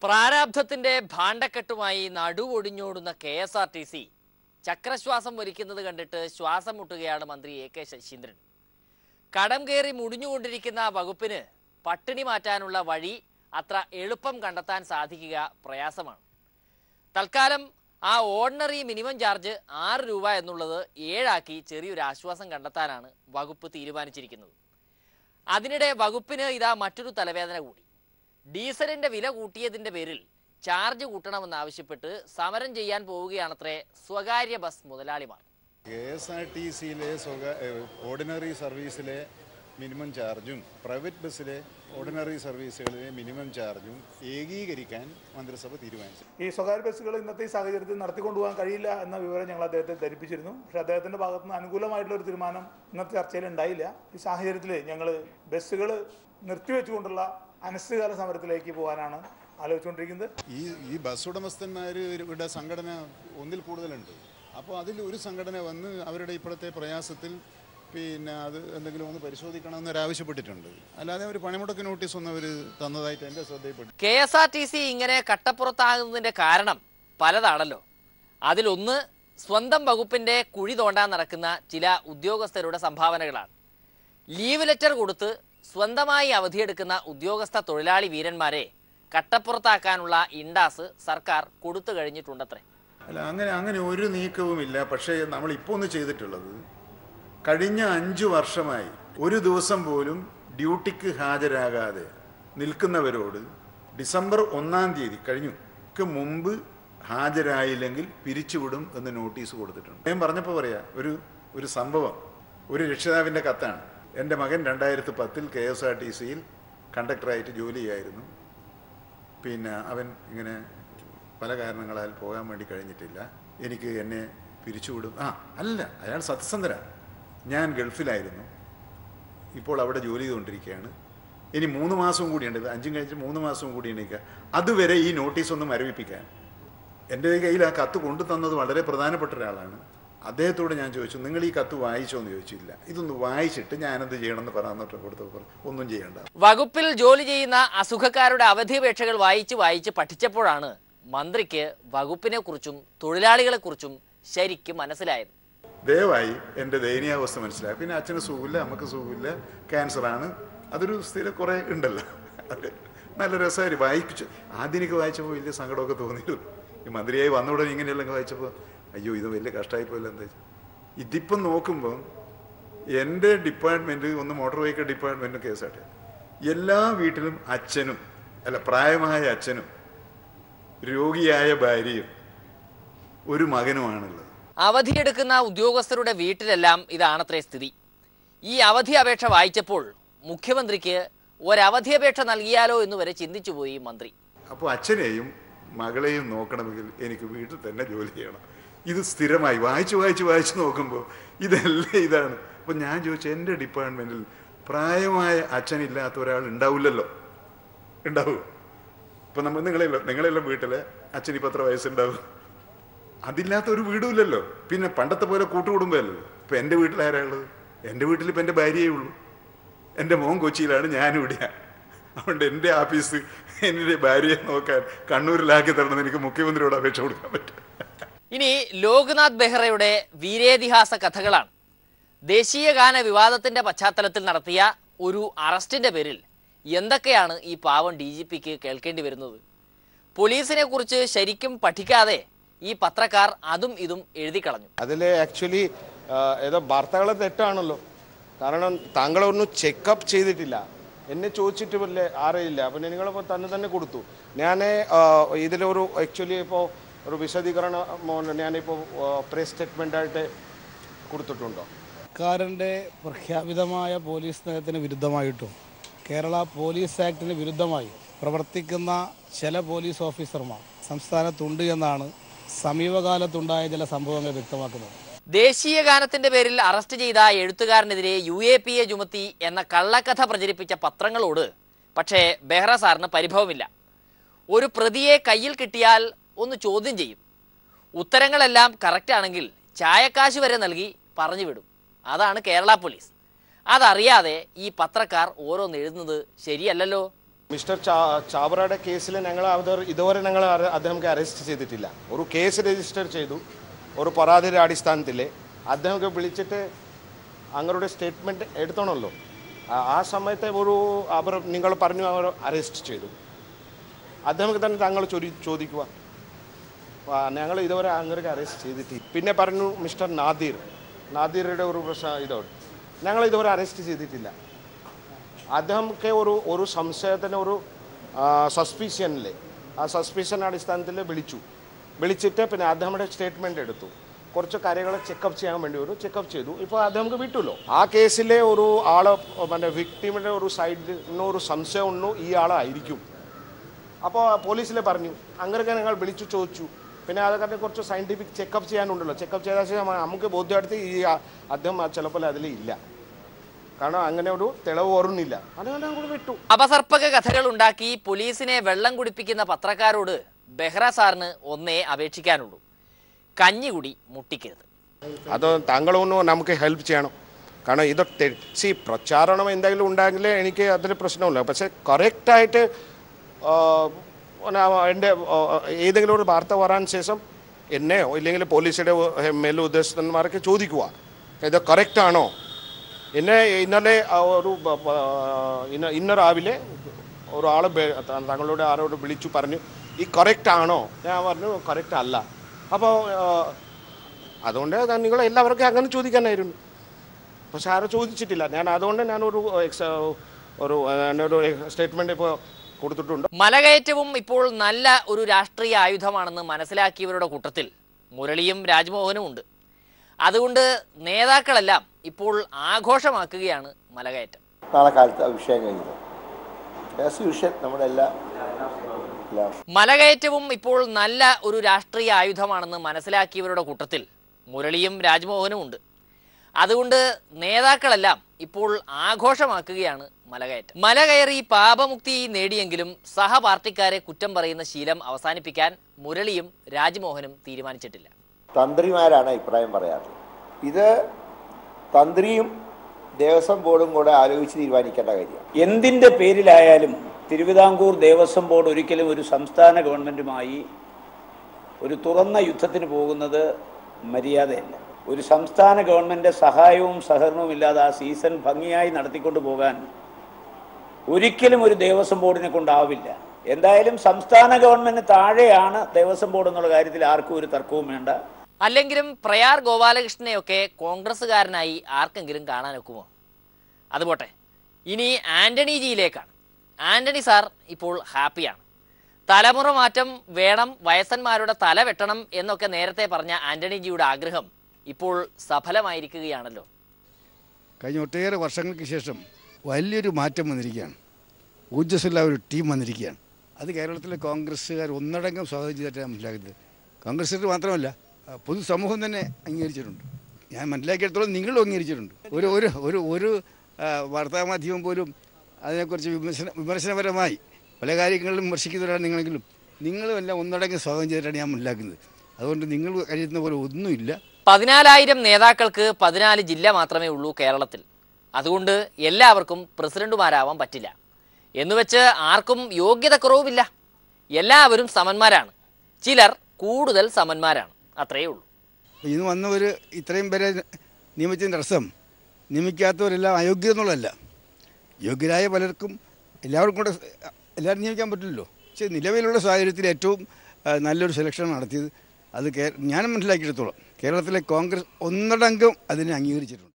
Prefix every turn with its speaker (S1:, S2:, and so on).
S1: പ്രാരാബ്ധത്തിന്റെ ഭാണ്ഡക്കെട്ടുമായി നടുവൊടിഞ്ഞോടുന്ന K S R T C ചക്രശ്വാസം വലിക്കുന്നത് കണ്ടിട്ട് ശ്വാസം മുട്ടുകയാണ് മന്ത്രി എ കെ ശശീന്ദ്രൻ കടം കയറി മുടിഞ്ഞുകൊണ്ടിരിക്കുന്ന വകുപ്പിന് പട്ടിണി മാറ്റാനുള്ള വഴി അത്ര എളുപ്പം കണ്ടെത്താൻ സാധിക്കുക പ്രയാസമാണ് തൽക്കാലം ആ ഓർഡിനറി മിനിമം ചാർജ് ആറ് രൂപ എന്നുള്ളത് ഏഴാക്കി ചെറിയൊരു ആശ്വാസം കണ്ടെത്താനാണ് വകുപ്പ് തീരുമാനിച്ചിരിക്കുന്നത് അതിനിടെ വകുപ്പിന് ഇതാ മറ്റൊരു തലവേദന കൂടി ഡീസലിന്റെ വില കൂട്ടിയതിന്റെ പേരിൽ ചാർജ് കൂട്ടണമെന്നാവശ്യപ്പെട്ട് സമരം ചെയ്യാൻ പോവുകയാണത്രേ സ്വകാര്യ ബസ് മുതലാളിമാർ
S2: കെ എസ് ആർ ടി സിയിലെ സ്വകാ ഓർഡിനറി സർവീസിലെ മിനിമം ചാർജും പ്രൈവറ്റ് ബസ്സിലെ ഓർഡിനറി സർവീസുകളിലെ മിനിമം ചാർജും ഏകീകരിക്കാൻ മന്ത്രിസഭ തീരുമാനിച്ചു
S3: ഈ സ്വകാര്യ ബസ്സുകൾ ഇന്നത്തെ ഈ സാഹചര്യത്തിൽ നടത്തിക്കൊണ്ടുപോകാൻ കഴിയില്ല എന്ന വിവരം ഞങ്ങൾ അദ്ദേഹത്തെ ധരിപ്പിച്ചിരുന്നു പക്ഷേ അദ്ദേഹത്തിന്റെ ഭാഗത്ത് നിന്ന് അനുകൂലമായിട്ടുള്ള ഒരു തീരുമാനം ഇന്നത്തെ ചർച്ചയിൽ ഉണ്ടായില്ല ഈ സാഹചര്യത്തിൽ ഞങ്ങൾ ബസ്സുകൾ നിർത്തിവെച്ചുകൊണ്ടുള്ള അനിശ്ചിതകാല സമരത്തിലേക്ക് പോകാനാണ് ആലോചിച്ചുകൊണ്ടിരിക്കുന്നത്
S2: ഈ ഈ ബസ് ഉടമസ്ഥന്മാരുടെ സംഘടന ഒന്നിൽ കൂടുതലുണ്ട് അപ്പോൾ അതിൽ ഒരു സംഘടന വന്ന് അവരുടെ ഇപ്പോഴത്തെ പ്രയാസത്തിൽ പിന്നെ അത് എന്തെങ്കിലും ഒന്ന് പരിശോധിക്കണമെന്ന് അവർ ആവശ്യപ്പെട്ടിട്ടുണ്ട് അല്ലാതെ ഒരു പണിമുടക്ക് നോട്ടീസ് ഒന്നും അവർ തന്നതായിട്ട് എൻ്റെ ശ്രദ്ധയിൽപ്പെട്ടു
S1: K S R T C ഇങ്ങനെ കട്ടപ്പുറത്താകുന്നതിന്റെ കാരണം പലതാണല്ലോ അതിലൊന്ന് സ്വന്തം വകുപ്പിന്റെ കുഴി തോണ്ടാൻ നടക്കുന്ന ചില ഉദ്യോഗസ്ഥരുടെ സംഭാവനകളാണ് ലീവ് ലെറ്റർ കൊടുത്ത് സ്വന്തമായി അവധിയെടുക്കുന്ന ഉദ്യോഗസ്ഥ തൊഴിലാളി വീരന്മാരെ കട്ടപ്പുറത്താക്കാനുള്ള ഇണ്ടാസ് സർക്കാർ കൊടുത്തു കഴിഞ്ഞിട്ടുണ്ടത്രേ
S2: അല്ല അങ്ങനെ അങ്ങനെ ഒരു നീക്കവുമില്ല പക്ഷേ നമ്മൾ ഇപ്പോൾ ഒന്ന് ചെയ്തിട്ടുള്ളത് കഴിഞ്ഞ അഞ്ചു വർഷമായി ഒരു ദിവസം പോലും ഡ്യൂട്ടിക്ക് ഹാജരാകാതെ നിൽക്കുന്നവരോട് ഡിസംബർ ഒന്നാം തീയതി കഴിഞ്ഞു ക്ക് മുമ്പ് ഹാജരായില്ലെങ്കിൽ പിരിച്ചുവിടും എന്ന് നോട്ടീസ് കൊടുത്തിട്ടുണ്ട് ഞാൻ പറഞ്ഞപ്പോൾ പറയാ ഒരു ഒരു സംഭവം ഒരു രക്ഷിതാവിൻ്റെ കത്താണ് എൻ്റെ മകൻ രണ്ടായിരത്തി പത്തിൽ കെ എസ് ആർ ടി സിയിൽ കണ്ടക്ടറായിട്ട് ജോലി ചെയ്യായിരുന്നു പിന്നെ അവൻ ഇങ്ങനെ പല കാരണങ്ങളാൽ പോകാൻ വേണ്ടി കഴിഞ്ഞിട്ടില്ല എനിക്ക് എന്നെ പിരിച്ചുവിടും ആ അല്ല അയാൾ സത്യസന്ധര ഞാൻ ഗൾഫിലായിരുന്നു ഇപ്പോൾ അവിടെ ജോലി ചെയ്തുകൊണ്ടിരിക്കുകയാണ് ഇനി മൂന്ന് മാസവും കൂടിയുണ്ട് ഇത് അഞ്ചും കഴിച്ച് മൂന്ന് മാസവും കൂടി എണീക്കുക അതുവരെ ഈ നോട്ടീസ് ഒന്ന് മരവിപ്പിക്കാൻ എൻ്റെ കയ്യിൽ ആ കത്ത് കൊണ്ടു തന്നത് വളരെ പ്രധാനപ്പെട്ട ഒരാളാണ് അദ്ദേഹത്തോട് ഞാൻ ചോദിച്ചു നിങ്ങൾ ഈ കത്ത് വായിച്ചോ എന്ന് ചോദിച്ചില്ല ഇതൊന്ന് വായിച്ചിട്ട് ഞാനെന്ത് ചെയ്യണമെന്ന് പറയാന്നിട്ട് കൊടുത്തപ്പോൾ ഒന്നും ചെയ്യണ്ട
S1: വകുപ്പിൽ ജോലി ചെയ്യുന്ന അസുഖക്കാരുടെ അവധിയപേക്ഷകൾ വായിച്ച് വായിച്ച് പഠിച്ചപ്പോഴാണ് മന്ത്രിക്ക് വകുപ്പിനെ കുറിച്ചും തൊഴിലാളികളെ കുറിച്ചും ശരിക്കും മനസ്സിലായത്
S2: ദയവായി എൻ്റെ ദയനീയാവസ്ഥ മനസ്സിലായി പിന്നെ അച്ഛന് സുഖമില്ല അമ്മക്ക് സുഖമില്ല ക്യാൻസറാണ് അതൊരു സ്ഥിരം കുറേ ഉണ്ടല്ലോ അത് നല്ല രസമായിരുന്നു വായിച്ചു ആദ്യം എനിക്ക് വായിച്ചപ്പോൾ വലിയ സങ്കടമൊക്കെ തോന്നിയിരുന്നു ഈ മന്ത്രിയായി വന്ന ഉടനെ ഇങ്ങനെയെല്ലാം വായിച്ചപ്പോൾ അയ്യോ ഇത് വലിയ കഷ്ടമായിപ്പോയില്ല എന്താ വെച്ചാൽ ഇതിപ്പം നോക്കുമ്പോൾ എൻ്റെ ഡിപ്പാർട്ട്മെൻറ്റ് ഒന്ന് മോട്ടോർ വെഹിക്കിൾ ഡിപ്പാർട്ട്മെൻറ്റും കേസാട്ടെ എല്ലാ വീട്ടിലും അച്ഛനും അല്ല പ്രായമായ അച്ഛനും രോഗിയായ ഭാര്യയും ഒരു മകനുമാണുള്ളത്
S1: അവധിയെടുക്കുന്ന ഉദ്യോഗസ്ഥരുടെ വീട്ടിലെല്ലാം ഇതാണത്രേ സ്ഥിതി ഈ അവധി അപേക്ഷ വായിച്ചപ്പോൾ മുഖ്യമന്ത്രിക്ക് ഒരവധി അപേക്ഷ നൽകിയാലോ എന്ന് വരെ ചിന്തിച്ചുപോയി മന്ത്രി
S2: അപ്പോൾ അച്ഛനെയും മകളെയും നോക്കണമെങ്കിൽ എനിക്ക് വീട്ടിൽ തന്നെ ജോലി ചെയ്യണം ഇത് സ്ഥിരമായി വായിച്ച് വായിച്ച് വായിച്ച് നോക്കുമ്പോൾ ഇതെല്ലാം ഇതാണ് അപ്പോൾ ഞാൻ ചോദിച്ചു എൻ്റെ ഡിപ്പാർട്ട്മെൻറ്റിൽ പ്രായമായ അച്ഛനില്ലാത്ത ഒരാൾ ഉണ്ടാവില്ലല്ലോ ഉണ്ടാവും ഇപ്പം നമ്മൾ നിങ്ങളെല്ലാം നിങ്ങളെല്ലാം വീട്ടിൽ അച്ഛന് ഇപ്പം എത്ര വയസ്സുണ്ടാവും അതില്ലാത്ത ഒരു വീടുമില്ലല്ലോ പിന്നെ പണ്ടത്തെ പോലെ കൂട്ടുകുടുംബമല്ലല്ലോ ഇപ്പം എൻ്റെ വീട്ടിൽ ആരാ ഉള്ളത് എൻ്റെ വീട്ടിൽ ഇപ്പം എൻ്റെ ഭാര്യയേ ഉള്ളൂ എൻ്റെ മോൻ കൊച്ചിയിലാണ് ഞാനും ഇവിടെയാണ് അതുകൊണ്ട് എൻ്റെ ആഫീസ് എൻ്റെ ഭാര്യയെ നോക്കാൻ കണ്ണൂരിലാക്കി തരണമെന്ന് എനിക്ക് മുഖ്യമന്ത്രിയോട് അപേക്ഷ കൊടുക്കാൻ പറ്റും
S1: ഇനി ലോക്നാഥ് ബെഹ്റയുടെ വീരേതിഹാസ കഥകളാണ് ദേശീയ ഗാന വിവാദത്തിന്റെ പശ്ചാത്തലത്തിൽ നടത്തിയ ഒരു അറസ്റ്റിന്റെ പേരിൽ എന്തൊക്കെയാണ് ഈ പാവം ഡി ജി പിക്ക് കേൾക്കേണ്ടി വരുന്നത് പോലീസിനെ കുറിച്ച് ശരിക്കും പഠിക്കാതെ ഈ പത്രക്കാർ അതും ഇതും എഴുതി കളഞ്ഞു
S4: അതിൽ ആക്ച്വലി ഏതോ വാർത്തകൾ തെറ്റാണല്ലോ കാരണം താങ്കളൊന്നും ചെക്കപ്പ് ചെയ്തിട്ടില്ല എന്നെ ചോദിച്ചിട്ട് വല്ലേ അറിയില്ല അപ്പം നിങ്ങളിപ്പോൾ തന്നെ തന്നെ കൊടുത്തു ഞാൻ ഇതിലൊരു ആക്ച്വലി ഇപ്പോൾ ഒരു വിശദീകരണം ഞാനിപ്പോൾ പ്രസ് സ്റ്റേറ്റ്മെൻ്റായിട്ട് കൊടുത്തിട്ടുണ്ടോ
S5: സർക്കാരിൻ്റെ പ്രഖ്യാപിതമായ പോലീസ് നയത്തിന് വിരുദ്ധമായിട്ടും കേരള പോലീസ് ആക്ടിന് വിരുദ്ധമായി പ്രവർത്തിക്കുന്ന ചില പോലീസ് ഓഫീസർമാർ സംസ്ഥാനത്തുണ്ട് എന്നാണ് സമീപകാലത്തുണ്ടായ ചില സംഭവങ്ങൾ വ്യക്തമാക്കുന്നത്
S1: ദേശീയ ഗാനത്തിന്റെ പേരിൽ അറസ്റ്റ് ചെയ്ത എഴുത്തുകാരനെതിരെ യു എ പി എ ചുമത്തി എന്ന കള്ളക്കഥ പ്രചരിപ്പിച്ച പത്രങ്ങളോട് പക്ഷേ ബെഹ്റ സാറിന് പരിഭവമില്ല ഒരു പ്രതിയെ കയ്യിൽ കിട്ടിയാൽ ഒന്ന് ചോദ്യം ചെയ്യും ഉത്തരങ്ങളെല്ലാം കറക്റ്റ് ആണെങ്കിൽ ചായക്കാശ് വരെ നൽകി പറഞ്ഞു വിടും അതാണ് കേരള പോലീസ് അതറിയാതെ ഈ പത്രക്കാർ ഓരോന്ന് എഴുതുന്നത് ശരിയല്ലല്ലോ
S4: മിസ്റ്റർ ചാ ചാബറയുടെ കേസിൽ ഞങ്ങൾ അത് ഇതുവരെ ഞങ്ങൾ അറ- അദ്ദേഹത്തെ അറസ്റ്റ് ചെയ്തിട്ടില്ല ഒരു കേസ് രജിസ്റ്റർ ചെയ്തു ഒരു പരാതിയുടെ അടിസ്ഥാനത്തിൽ അദ്ദേഹത്തെ വിളിച്ചിട്ട് അങ്ങയുടെ സ്റ്റേറ്റ്മെൻറ്റ് എടുത്തണമല്ലോ ആ- ആ സമയത്ത് ഒരു അവർ നിങ്ങൾ പറഞ്ഞു അവർ അറസ്റ്റ് ചെയ്തു അദ്ദേഹത്തെ തന്നെ താങ്കൾ ചൊരി ചോദിക്കുക ആ, ഞങ്ങൾ ഇതുവരെ അങ്ങനെ അറസ്റ്റ് ചെയ്തിട്ടില്ല പിന്നെ പറഞ്ഞു മിസ്റ്റർ നാദീർ നാദീറുടെ ഒരു പ്രശ്നം ഇതോട് ഞങ്ങൾ ഇതുവരെ അറസ്റ്റ് ചെയ്തിട്ടില്ല അദ്ദേഹമൊക്കെ ഒരു ഒരു സംശയത്തിന് ഒരു സസ്പീഷ്യനിലെ ആ സസ്പീഷ്യൻ അടിസ്ഥാനത്തിൽ വിളിച്ചു വിളിച്ചിട്ട് പിന്നെ അദ്ദേഹയുടെ സ്റ്റേറ്റ്മെൻറ്റ് എടുത്തു കുറച്ച് കാര്യങ്ങൾ ചെക്കപ്പ് ചെയ്യാൻ വേണ്ടി ഒരു ചെക്കപ്പ് ചെയ്തു ഇപ്പോൾ അദ്ദേഹം വിട്ടുല്ലോ ആ കേസിലെ ഒരു ആള് പിന്നെ വിക്ടിമിൻ്റെ ഒരു സൈഡിൽ ഒരു സംശയം ഉണ്ടോ ഈ ആളായിരിക്കും അപ്പോൾ പോലീസിലെ പറഞ്ഞു അങ്ങനെയൊക്കെ ഞങ്ങൾ വിളിച്ചു ചോദിച്ചു പിന്നെ അതൊക്കെ കുറച്ച് സയൻറ്റിഫിക് ചെക്കപ്പ് ചെയ്യാനുണ്ടല്ലോ ചെക്കപ്പ് ചെയ്ത ശേഷം നമുക്ക് ബോധ്യപ്പെടുത്തി ഈ ആ- അദ്ദേഹം ചിലപ്പോൾ അതിൽ ഇല്ല കാരണം അങ്ങനെ ഒരു തെളിവ് ഓർന്നില്ല അതുകൊണ്ട് ഞങ്ങൾ വിട്ടു
S1: അപസർപ്പക കഥകൾ ഉണ്ടാക്കി പോലീസിനെ വെള്ളം കുടിപ്പിക്കുന്ന പത്രക്കാരോട് ബെഹ്റ സാറിന് ഒന്നേ അപേക്ഷിക്കാനുള്ളൂ കഞ്ഞികുടി മുട്ടിക്കരുത്
S4: അത് താങ്കളൊന്ന് നമുക്ക് ഹെൽപ്പ് ചെയ്യണം കാരണം ഇത് സി പ്രചാരണം എന്തെങ്കിലും ഉണ്ടെങ്കിൽ എനിക്ക് അതിൽ പ്രശ്നമില്ല പക്ഷേ കറക്റ്റായിട്ട് എൻ്റെ ഏതെങ്കിലും ഒരു വാർത്ത വരാൻ ശേഷം എന്നെയോ ഇല്ലെങ്കിൽ പോലീസിൻ്റെ മേലുദ്യോഗസ്ഥന്മാർക്ക് ചോദിക്കുക ഇത് കറക്റ്റ് ആണോ എന്നെ ഇന്നലെ ആ ഒരു ബ- ബ- ഇന്ന ഇന്ന രാവിലെ ഒരാൾ തങ്ങളോട് ആരോട് വിളിച്ചു പറഞ്ഞു ഈ കറക്റ്റ് ആണോ ഞാൻ പറഞ്ഞു കറക്റ്റ് അല്ല അപ്പോൾ അതുകൊണ്ട് ഞാൻ നിങ്ങൾ എല്ലാവർക്കും അങ്ങനെ ചോദിക്കാനായിരുന്നു പക്ഷെ ആരും ചോദിച്ചിട്ടില്ല ഞാൻ അതുകൊണ്ട് ഞാനൊരു എക്സ് ഒരു ഞാനൊരു സ്റ്റേറ്റ്മെൻറ്റ് ഇപ്പോൾ കൊടുത്തിട്ടുണ്ട്
S1: മലകയറ്റവും ഇപ്പോൾ നല്ല ഒരു രാഷ്ട്രീയ ആയുധമാണെന്ന് മനസ്സിലാക്കിയവരുടെ കൂട്ടത്തിൽ മുരളിയും രാജ്മോഹനും ഉണ്ട് അതുകൊണ്ട് നേതാക്കളെല്ലാം ഇപ്പോൾ ആഘോഷമാക്കുകയാണ് മലകയറ്റം
S6: നാളെ കാലത്ത് ആ വിഷയം കഴിഞ്ഞത് ആസ് യൂഷ്വൽ നമ്മുടെ എല്ലാ എല്ലാ
S1: മലകയറ്റവും ഇപ്പോൾ നല്ല ഒരു രാഷ്ട്രീയ ആയുധമാണെന്ന് മനസ്സിലാക്കിയവരുടെ കൂട്ടത്തിൽ മുരളിയും രാജ്മോഹനും ഉണ്ട് അതുകൊണ്ട് നേതാക്കളെല്ലാം ഇപ്പോൾ ആഘോഷമാക്കുകയാണ് മലകയറ്റം മല കയറി പാപമുക്തി നേടിയെങ്കിലും സഹപാർട്ടിക്കാരെ കുറ്റം പറയുന്ന ശീലം അവസാനിപ്പിക്കാൻ മുരളിയും രാജ്മോഹനും തീരുമാനിച്ചിട്ടില്ല
S6: തന്ത്രിമാരാണ് അഭിപ്രായം പറയാറ് ഇത് തന്ത്രിയും ദേവസ്വം ബോർഡും കൂടെ ആലോചിച്ച് തീരുമാനിക്കേണ്ട കാര്യമാണ്
S7: എന്തിൻ്റെ പേരിലായാലും തിരുവിതാംകൂർ ദേവസ്വം ബോർഡ് ഒരിക്കലും ഒരു സംസ്ഥാന ഗവൺമെൻറ്റുമായി ഒരു തുറന്ന യുദ്ധത്തിന് പോകുന്നത് മര്യാദയല്ല ഒരു സംസ്ഥാന ഗവൺമെൻറ് സഹായവും സഹകരണവും ഇല്ലാതെ ആ സീസൺ ഭംഗിയായി നടത്തിക്കൊണ്ട് പോകാൻ ഒരിക്കലും ഒരു ദേവസ്വം ബോർഡിനെ കൊണ്ടാവില്ല എന്തായാലും സംസ്ഥാന ഗവൺമെൻറ് താഴെയാണ് ദേവസ്വം ബോർഡ് എന്നുള്ള കാര്യത്തിൽ ആർക്കും ഒരു തർക്കവും വേണ്ട
S1: അല്ലെങ്കിലും പ്രയാർ ഗോപാലകൃഷ്ണനെയൊക്കെ കോൺഗ്രസ്സുകാരനായി ആർക്കെങ്കിലും കാണാനൊക്കുമോ അതുപോട്ടെ ഇനി ആന്റണി ജിയിലേക്കാണ് ആന്റണി സാർ ഇപ്പോൾ ഹാപ്പിയാണ് തലമുറ മാറ്റം വേണം വയസ്സന്മാരുടെ തല വെട്ടണം എന്നൊക്കെ നേരത്തെ പറഞ്ഞ ആന്റണി ജിയുടെ ആഗ്രഹം ഇപ്പോൾ സഫലമായിരിക്കുകയാണല്ലോ
S8: കഴിഞ്ഞ ഒട്ടേറെ വർഷങ്ങൾക്ക് ശേഷം വലിയൊരു മാറ്റം വന്നിരിക്കുകയാണ് ഊർജ്ജസ്വല ഒരു ടീം വന്നിരിക്കുകയാണ് അത് കേരളത്തിലെ കോൺഗ്രസ്സുകാർ ഒന്നടങ്കം സ്വാഗതം ചെയ്തിട്ടാണ് മനസ്സിലാക്കുന്നത് കോൺഗ്രസ്സുകാർ മാത്രമല്ല ആ, പൊതുസമൂഹം തന്നെ അംഗീകരിച്ചിട്ടുണ്ട് ഞാൻ മനസ്സിലാക്കിയെടുത്തോളം നിങ്ങളും അംഗീകരിച്ചിട്ടുണ്ട് ഒരു ഒരു ഒരു ഒരു ആ, വാർത്താമാധ്യമം പോലും അതിനെക്കുറിച്ച് വിമർശന വിമർശനപരമായി പല കാര്യങ്ങളിലും വിമർശിക്കുന്നവരാണ് നിങ്ങളെങ്കിലും നിങ്ങളും എല്ലാം ഒന്നടങ്കം സ്വാഗതം ചെയ്തിട്ടാണ് ഞാൻ മനസ്സിലാക്കുന്നത് അതുകൊണ്ട് നിങ്ങൾ കരുതുന്ന പോലെ ഒന്നുമില്ല
S1: പതിനാലായിരം നേതാക്കൾക്ക് പതിനാല് ജില്ല മാത്രമേ ഉള്ളൂ കേരളത്തിൽ അതുകൊണ്ട് എല്ലാവർക്കും പ്രസിഡന്റുമാരാവാൻ പറ്റില്ല എന്നുവെച്ച് ആർക്കും യോഗ്യത കുറവുമില്ല എല്ലാവരും സമന്മാരാണ് ചിലർ കൂടുതൽ സമന്മാരാണ് അത്രയേ ഉള്ളൂ
S8: ഇന്ന് വന്നവർ ഇത്രയും പേരെ നിയമിച്ചതിൻ്റെ അർത്ഥം നിയമിക്കാത്തവരെല്ലാം അയോഗ്യ എന്നുള്ളതല്ല യോഗ്യരായ പലർക്കും എല്ലാവർക്കും കൂടെ എല്ലാവരും നിയമിക്കാൻ പറ്റില്ലല്ലോ പക്ഷേ നിലവിലുള്ള സാഹചര്യത്തിൽ ഏറ്റവും ആ, നല്ലൊരു സെലക്ഷൻ നടത്തിയത് അത് കേ ഞാൻ മനസ്സിലാക്കിയെടുത്തോളം കേരളത്തിലെ കോൺഗ്രസ് ഒന്നടങ്കം അതിനെ അംഗീകരിച്ചിട്ടുണ്ട്